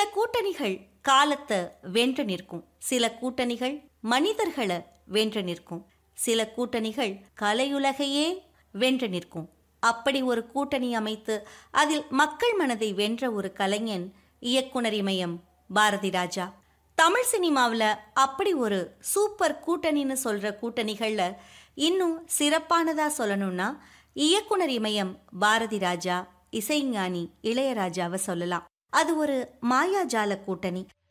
கூட்டணிகள் காலத்தை வென்று நிற்கும் சில கூட்டணிகள் மனிதர்களை வென்று நிற்கும் சில கூட்டணிகள் கலையுலகையே வென்று நிற்கும் அப்படி ஒரு கூட்டணி அமைத்து அதில் மக்கள் மனதை வென்ற ஒரு கலைஞன் இயக்குனர் இமயம் பாரதி ராஜா தமிழ் சினிமாவில் அப்படி ஒரு சூப்பர் கூட்டணின்னு சொல்ற கூட்டணிகள்ல இன்னும் சிறப்பானதா சொல்லணும்னா இயக்குனர் இமயம் பாரதி ராஜா இசைஞானி இளையராஜாவை சொல்லலாம் அது ஒரு மாயாஜால கூட்டணி